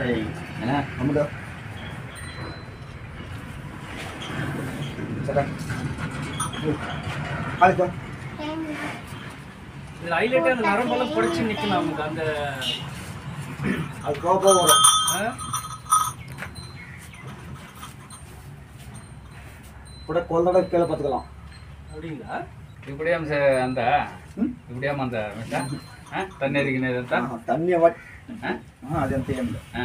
சரி என்ன அமுதா சரி ஆயிட்டா இதுல ஹைலைட்டே அந்த நரம்பெல்லாம் புடைச்சு நிக்கணும் நமக்கு அந்த அது போக போக வரும் ஆ? கூட கொள்ளோட கீழே பார்த்துக்கலாம் அப்படிங்களா இப்படியாம் ச- அந்த ம்? இப்படியாம் அந்த ಮಿಟ್ಟ? ಆ? ತಣ್ಣೀರಿಗಿನ ಅಂತ ஆ, தண்ணியை வாட் ಆ? ஆ அது அந்த ஏன் ಆ.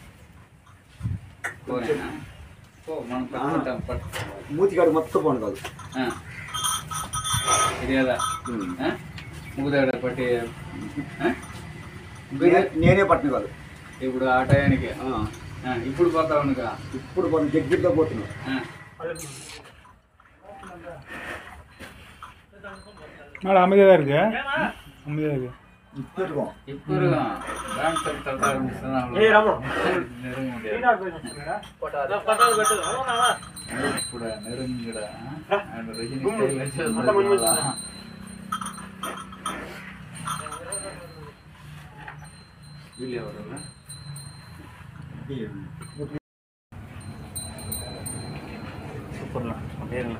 போறேனா? போ, మనం పట్టుకుంటాం, పట్టు. மூத்திக்காடு மொத்தம் போனது அது ఆ. తెలియదా ம். ఆ? మూదాడ పట్టి ఆ? నే- నేనే పట్టిన కాదు ఇప్పుడు ఆ టయానికి ఆ, ఆ, ఇప్పుడు పోతా ఉండగా ఇప్పుడు కొన్ని దగ్గరలో పోతున్నావు மேடம் அமைதியாக தான் இருக்கு அமைதியாக இருக்கு ఇప్పుడు இருக்கும் ఇప్పుడు బ్యాంక్ తగ్గుతా ఇప్పుడు నెరుంగిడ అండ్ రజనీ స్టైల్ వచ్చేది వీళ్ళు ఎవరు சூப்பர்ண்ணா அப்படியே இருங்க.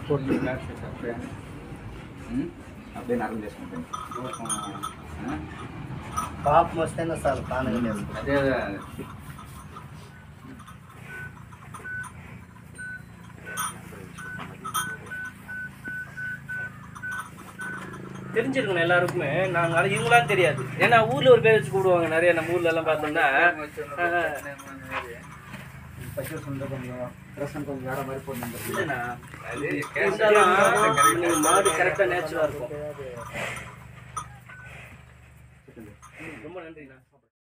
ఉమ్? అప్పుడే నరం చేసుకుంటాను ఆ? పాపం వస్తేనే చాలు పానగా వేసుకుంటాం అదే అదే అదే. தெரிஞ்சிருக்கணும் எல்லாருக்குமே நாங்கள் அது இவங்களாம் தெரியாது ஏன்னா ஊர்ல ஒரு பேர் வச்சு கூடுவாங்க நிறைய நம்ம ஊர்ல எல்லாம் பார்த்தோம்னா పచ్చి కొంచెం డ్రెస్ కొంచెం వేడ మరి పోతుంది இல்லைண்ணா, அது இருந்தாலும் நீங்க மாடு கரெக்டாக நேச்சுரலாக இருக்கும் ரொம்ப நன்றிண்ணா